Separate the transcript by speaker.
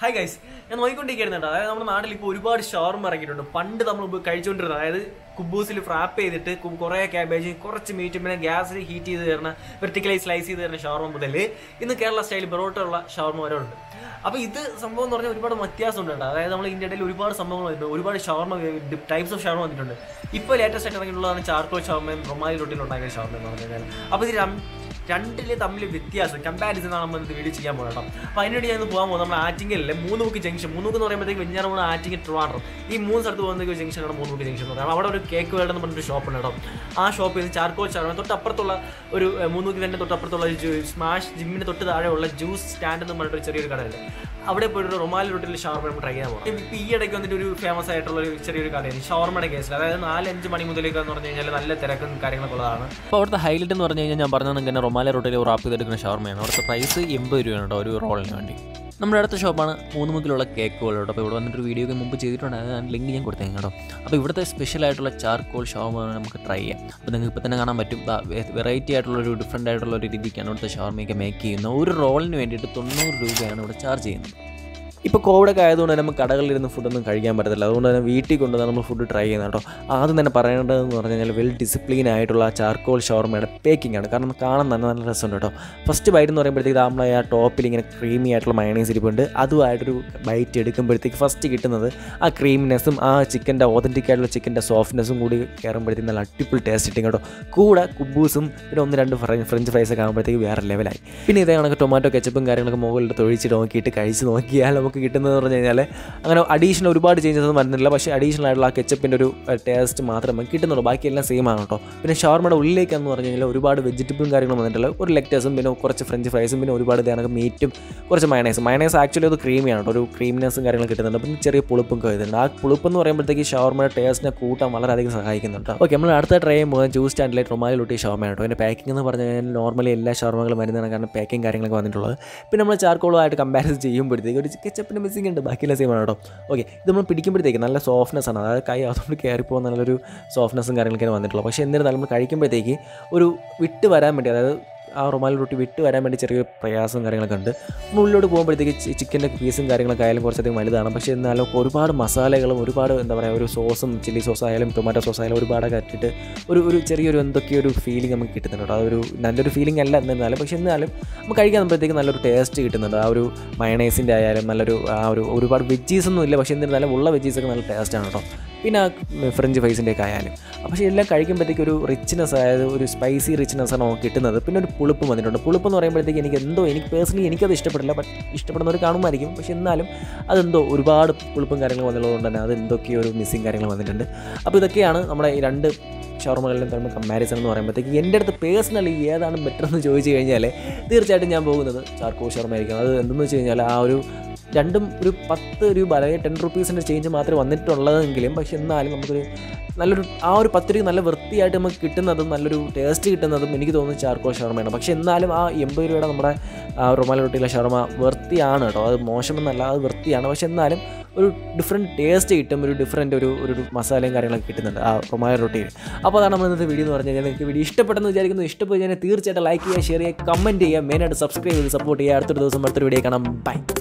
Speaker 1: hi guys ഞാൻ നോക്കിക്കൊണ്ടിരിക്കുന്നുണ്ട് അതായത് നമ്മുടെ നാട്ടിൽ ഇപ്പോൾ ഒരുപാട് ഷവർമ ഇറങ്ങിയിട്ടുണ്ട് പണ്ട് നമ്മൾ മുമ്പ് കഴിച്ചുകൊണ്ടിരുന്നത് അതായത് കുബൂസിൽ ഫ്രാപ്പ് ചെയ്തിട്ട് കു- കുറേ ക്യാബേജ് കുറച്ച് മീറ്റ് പിന്നെ ഗ്യാസിൽ ഹീറ്റ് ചെയ്ത് തരുന്ന വെർട്ടിക്കലായി സ്ലൈസ് ചെയ്ത് തരുന്ന ഷവർമ മുതൽ ഇന്ന് കേരള സ്റ്റൈൽ ബെറോട്ട ഉള്ള ഷവർമ വരെ ഉണ്ട് അപ്പോൾ ഇത് സംഭവം എന്ന് പറഞ്ഞാൽ ഒരുപാട് വ്യത്യാസമുണ്ട് കേട്ടോ അതായത് നമ്മൾ ഇന്ത്യയിൽ ഒരുപാട് സംഭവങ്ങൾ വന്നിട്ടുണ്ട് ഒരുപാട് ഷവർമ ടൈപ്സ് ഓഫ് ഷവർമ വന്നിട്ടുണ്ട് ഇപ്പോൾ ലേറ്റസ്റ്റ് ആയിട്ട് ഇറങ്ങിയിട്ടുള്ളതാണ് ചാർക്കോൾ ഷവർമയും റൊമാലി റൊട്ടിയിൽ ഉണ്ടാക്കിയ ഷവർമ എന്ന് പറഞ്ഞു കഴിഞ്ഞാൽ അപ്പോൾ ഇത് രം- രണ്ടിലെ തമ്മിൽ വ്യത്യാസം കമ്പാരിസൺ ആണ് നമ്മൾ ഇത് വീഡിയോ ചെയ്യാൻ പോകുന്നത് കേട്ടോ അപ്പോൾ അതിനുവേണ്ടി ഞാൻ ഇന്ന് പോകാൻ പോകുന്നത് നമ്മൾ ആറ്റിങ്ങലിലെ മൂന്ന് മുക്ക് ജംഗ്ഷൻ മൂന്ന് മുക്ക് എന്ന് പറയുമ്പോഴത്തേക്ക് വെഞ്ഞാറമൂട് ആറ്റിങ്ങൽ ട്രിവാൻഡ്രം ഈ മൂന്ന് സ്ഥലത്ത് പോകുന്ന ജംഗ്ഷനാണ് മൂന്ന് മുക്ക് ജംഗ്ഷൻ എന്ന് പറയുന്നത് അവിടെ ഒരു കേക്ക് വേൾഡ് എന്ന് പറഞ്ഞൊരു ഷോപ്പ് ഉണ്ട് കേട്ടോ ആ ഷോപ്പിൽ നിന്ന് ചാർക്കോൾ ഷവർമ തൊട്ടപ്പുറത്തുള്ള ഒരു ഏഹ്, മൂന്ന് മുക്ക് തന്നെ തൊട്ടപ്പുറത്തുള്ള ഒരു ജൂ- സ്മാഷ് ജിമ്മിന് തൊട്ട് താഴെയുള്ള ജ്യൂസ് സ്റ്റാൻഡ് എന്ന് പറഞ്ഞിട്ട് ഒരു ചെറിയൊരു കടയുണ്ട് അവിടെ പോയിട്ട് റൊമാലി റൊട്ടിൽ ഷവർമ നമുക്ക് ട്രൈ ചെയ്യാൻ പോകാം ഇപ്പോൾ ഈ ഇടയ്ക്ക് വന്നിട്ട് ഒരു ഫേമസ് ആയിട്ടുള്ള ഒരു ചെറിയൊരു കടയാണ് ഷവർമയുടെ കേസിൽ അതായത് നാല് അഞ്ച് മണി മുതലേക്ക് എന്ന് പറഞ്ഞു കഴിഞ്ഞാൽ നല്ല തിരക്കും കാര്യങ്ങളൊക്കെ ഉള്ളതാണ്
Speaker 2: അപ്പോൾ അവിടുത്തെ ഹൈലൈറ്റ് എന്ന് പറഞ്ഞു കഴിഞ്ഞാൽ ഞാൻ പറഞ്ഞ തന്നെ റൊമാല റോട്ടിൽ റാപ്പ് ചെയ്തെടുക്കുന്ന ഷവർമയാണ് അവിടുത്തെ പ്രൈസ് എൺപത് രൂപയാണ് കേട്ടോ ഒരു റോളിന് വേണ്ടി നമ്മുടെ അടുത്ത ഷോപ്പാണ് മൂന്ന് മുക്കിലുള്ള കേക്കുകൾ കേട്ടോ അപ്പോൾ ഇവിടെ വന്നിട്ട് വീഡിയോ മുമ്പ് ചെയ്തിട്ടുണ്ട് അത് ലിങ്ക് ഞാൻ കൊടുത്തേക്കാം കേട്ടോ അപ്പോൾ ഇവിടുത്തെ സ്പെഷ്യൽ ആയിട്ടുള്ള ചാർക്കോൾ ഷവർമ നമുക്ക് ട്രൈ ചെയ്യാം അപ്പോൾ നിങ്ങൾക്ക് ഇപ്പോൾ തന്നെ കാണാൻ പറ്റും വെറൈറ്റി ആയിട്ടുള്ള ഒരു ഡിഫറെൻ്റ് ആയിട്ടുള്ള ഒരു രീതിക്കാണ് ഇവിടുത്തെ ഷവർമയൊക്കെ മേക്ക് ചെയ്യുന്നത് ഒരു റോളിന് വേണ്ടിയിട്ട് തൊണ്ണൂറ് രൂപയാണ് ഇവിടെ ചാർജ് ചെയ്യുന്നത് ഇപ്പോൾ കോവിഡൊക്കെ ആയതുകൊണ്ട് തന്നെ നമുക്ക് കടകളിലിരുന്ന് ഫുഡൊന്നും കഴിക്കാൻ പറ്റത്തില്ല അതുകൊണ്ട് തന്നെ വീട്ടിൽ കൊണ്ടുവന്ന് നമ്മൾ ഫുഡ് ട്രൈ ചെയ്യുന്നത് കേട്ടോ ആദ്യം തന്നെ പറയേണ്ടതെന്ന് പറഞ്ഞു കഴിഞ്ഞാൽ വെൽ ഡിസിപ്ലിൻ ആയിട്ടുള്ള ആ ചാർക്കോൾ ഷവർമയുടെ പേക്കിംഗ് ആണ് കാരണം കാണാൻ തന്നെ നല്ല രസമുണ്ട് കേട്ടോ ഫസ്റ്റ് ബൈറ്റ് എന്ന് പറയുമ്പോഴത്തേക്ക് നമ്മളെ ആ ടോപ്പിൽ ഇങ്ങനെ ക്രീമി ആയിട്ടുള്ള മയണൈസ് ഇരിപ്പുണ്ട് അതുമായിട്ടൊരു ബൈറ്റ് എടുക്കുമ്പോഴത്തേക്ക് ഫസ്റ്റ് കിട്ടുന്നത് ആ ക്രീമിനെസ്സും ആ ചിക്കൻ്റെ ഓതൻറ്റിക് ആയിട്ടുള്ള ചിക്കൻ്റെ സോഫ്റ്റ്നെസ്സും കൂടി കയറുമ്പോഴത്തേക്ക് നല്ല അടിപൊളി ടേസ്റ്റ് കിട്ടും കേട്ടോ കൂടെ കുബൂസും പിന്നെ ഒന്ന് രണ്ട് ഫ്രഞ്ച് ഫ്രഞ്ച് ഫ്രൈസ് ഒക്കെ ആകുമ്പോഴത്തേക്ക് വേറെ ലെവലായി പിന്നെ ഇതേ കണക്ക് ടൊമാറ്റോ കെച്ചപ്പും കാര്യങ്ങളൊക്കെ മുകളിൽ തൊഴിച്ച് നോക്കിയിട്ട് കഴിച്ച് നോക്കിയാൽ നമുക്ക് കിട്ടുന്നതെന്ന് പറഞ്ഞു കഴിഞ്ഞാൽ അങ്ങനെ അഡീഷണൽ ഒരുപാട് ചേഞ്ചസ് ഒന്നും വരുന്നില്ല പക്ഷേ അഡീഷണൽ ആയിട്ടുള്ള ആ കെച്ചപ്പിൻ്റെ ഒരു ടേസ്റ്റ് മാത്രമേ നമുക്ക് കിട്ടുന്നുള്ളൂ ബാക്കിയെല്ലാം സെയിം ആണ് കേട്ടോ പിന്നെ ഷവർമയുടെ ഉള്ളിലേക്കെന്ന് പറഞ്ഞു കഴിഞ്ഞാൽ ഒരുപാട് വെജിറ്റബിളും കാര്യങ്ങളും വന്നിട്ടില്ല ഒരു ലെക്ടേഴ്സും പിന്നെ കുറച്ച് ഫ്രഞ്ച് ഫ്രൈസും പിന്നെ ഒരുപാട് ഇതേ മീറ്റും കുറച്ച് മയണൈസും മയണൈസ് ആക്ച്വലി അത് ക്രീമിയാണ് കേട്ടോ ഒരു ക്രീമിനെസ്സും കാര്യങ്ങളും കിട്ടുന്നുണ്ട് പിന്നെ ചെറിയ പുളിപ്പും വരുന്നുണ്ട് ആ പുളിപ്പ് എന്ന് പറയുമ്പോഴത്തേക്ക് ഷവർമയുടെ ടേസ്റ്റിനെ കൂട്ടാൻ വളരെയധികം സഹായിക്കുന്നുണ്ട് ഓക്കെ നമ്മൾ അടുത്ത ട്രൈ ചെയ്യുമ്പോൾ ജ്യൂസ് സ്റ്റാൻഡിലെ റൊമാലി ലൊട്ടി ഷവർമയാണ് കേട്ടോ അതിൻ്റെ പാക്കിംഗ് എന്ന് പറഞ്ഞു കഴിഞ്ഞാൽ നോർമലി എല്ലാ ഷവർമകളും വരുന്നതാണ് കാരണം പാക്കിംഗ് കാര്യങ്ങളൊക്കെ വന്നിട്ടുള്ളത് പിന്നെ നമ്മൾ ചാർക്കോളുമായിട്ട് കമ്പാരിസൺ ചെയ്യുമ്പോഴത്തേക്ക് ഒരു കെച്ചപ്പിൻ്റെ മിസ്സിംഗ് ഉണ്ട് ബാക്കിയെല്ലാം സെയിം ആണ് കേട്ടോ ഓക്കെ ഇത് നമ്മൾ പിടിക്കുമ്പോഴത്തേക്ക് നല്ല സോഫ്റ്റ്നെസ് ആണ് അതായത് കൈ അതുകൊണ്ട് കയറിപ്പോകാൻ നല്ലൊരു സോഫ്റ്റ്നെസ്സും കാര്യങ്ങളൊക്കെ വന്നിട്ടുള്ളത് പക്ഷേ എന്നിരുന്നാലും നമ്മൾ കഴിക്കുമ്പോഴത്തേക്ക് ഒരു വിട്ട് വരാൻ വേണ്ടി അതായത് ആ റുമാൽ റൊട്ടി വിട്ട് വരാൻ വേണ്ടി ചെറിയൊരു പ്രയാസവും കാര്യങ്ങളൊക്കെ ഉണ്ട് നമ്മൾ ഉള്ളിലോട്ട് പോകുമ്പോഴത്തേക്ക് ചിക്കൻ്റെ പീസും കാര്യങ്ങളൊക്കെ ആയാലും കുറച്ചധികം വലുതാണ് പക്ഷേ എന്നാലും ഒരുപാട് മസാലകളും ഒരുപാട് എന്താ പറയുക ഒരു സോസും ചില്ലി സോസ് ആയാലും ടൊമാറ്റോ സോസ് ആയാലും ഒരുപാടൊക്കെ ഇട്ടിട്ട് ഒരു ഒരു ചെറിയൊരു എന്തൊക്കെയൊരു ഫീലിംഗ് നമുക്ക് കിട്ടുന്നുണ്ട് കേട്ടോ അതൊരു നല്ലൊരു ഫീലിംഗ് അല്ല എന്നിരുന്നാലും പക്ഷേ എന്നാലും നമുക്ക് കഴിക്കാൻ നല്ലൊരു ടേസ്റ്റ് കിട്ടുന്നുണ്ട് ആ ഒരു മയണൈസിൻ്റെ ആയാലും നല്ലൊരു ആ ഒരു ഒരുപാട് വെജീസ് ഒന്നും ഇല്ല പക്ഷേ എന്നിരുന്നാലും ഉള്ള വെജീസൊക്കെ നല്ല ടേസ്റ്റാണ് കേട്ടോ പിന്നെ ആ ഫ്രഞ്ച് ഫ്രൈസിൻ്റെ ഒക്കെ ആയാലും പക്ഷേ എല്ലാം കഴിക്കുമ്പോഴത്തേക്ക് ഒരു റിച്ച്നെസ് അതായത് ഒരു സ്പൈസി റിച്ച്നെസ് ആണ് നമുക്ക് കിട്ടുന്നത് പിന്നെ ഒരു പുളിപ്പ് വന്നിട്ടുണ്ട് പുളിപ്പ് എന്ന് പറയുമ്പോഴത്തേക്ക് എനിക്ക് എന്തോ എനിക്ക് പേഴ്സണലി എനിക്കത് ഇഷ്ടപ്പെടില്ല ബട്ട് ഇഷ്ടപ്പെടുന്നവർ കാണുമായിരിക്കും പക്ഷേ എന്നാലും അതെന്തോ ഒരുപാട് പുളിപ്പും കാര്യങ്ങളും വന്നുള്ളതുകൊണ്ട് തന്നെ അത് എന്തൊക്കെയോ ഒരു മിസ്സിങ് കാര്യങ്ങൾ വന്നിട്ടുണ്ട് അപ്പോൾ ഇതൊക്കെയാണ് നമ്മുടെ ഈ രണ്ട് ഷവർമകളിലും തമ്മിൽ കമ്പാരിസൺ എന്ന് പറയുമ്പോഴത്തേക്ക് എൻ്റെ അടുത്ത് പേഴ്സണലി ഏതാണ് ബെറ്റർ എന്ന് ചോദിച്ചു കഴിഞ്ഞാൽ തീർച്ചയായിട്ടും ഞാൻ പോകുന്നത് ചാർക്കോ ഷവർമ ആയിരിക്കും അത് എന്തെന്ന് വെച്ച് കഴിഞ്ഞാൽ ആ ഒരു രണ്ടും ഒരു പത്ത് രൂപ അല്ലെങ്കിൽ ടെൻ റുപ്പീസിൻ്റെ ചേഞ്ച് മാത്രമേ വന്നിട്ടുള്ളതെങ്കിലും പക്ഷെ എന്നാലും നമുക്കൊരു നല്ലൊരു ആ ഒരു പത്ത് രൂപ നല്ല വൃത്തിയായിട്ട് നമുക്ക് കിട്ടുന്നതും നല്ലൊരു ടേസ്റ്റ് കിട്ടുന്നതും എനിക്ക് തോന്നുന്നു ചാർക്കോ ഷവർമയാണ് പക്ഷെ എന്നാലും ആ എൺപത് രൂപയുടെ നമ്മുടെ ആ റൊമാല റൊട്ടിയിലെ ഷവർമ വൃത്തിയാണ് കേട്ടോ അത് മോശമെന്നല്ല അത് വൃത്തിയാണ് പക്ഷെ എന്നാലും ഒരു ഡിഫറെൻറ്റ് ടേസ്റ്റ് കിട്ടും ഒരു ഡിഫറെൻറ്റ് ഒരു ഒരു മസാലയും കാര്യങ്ങളൊക്കെ കിട്ടുന്നുണ്ട് ആ റൊമാല റൊട്ടിയിൽ അപ്പോൾ അതാണ് നമ്മൾ ഇന്നത്തെ വീഡിയോ എന്ന് പറഞ്ഞു കഴിഞ്ഞാൽ നിങ്ങൾക്ക് വീഡിയോ ഇഷ്ടപ്പെട്ടെന്ന് വിചാരിക്കുന്നു ഇഷ്ടപ്പെട്ടു കഴിഞ്ഞാൽ തീർച്ചയായിട്ടും ലൈക്ക് ചെയ്യുക ഷെയർ ചെയ്യുക കമൻറ്റ് ചെയ്യുക മെയിനായിട്ട് സബ്സ്ക്രൈബ് ചെയ്ത് സപ്പോർട്ട് ചെയ്യുക അടുത്തൊരു ദിവസം അടുത്തൊരു വീഡിയോ കാണാം ബൈ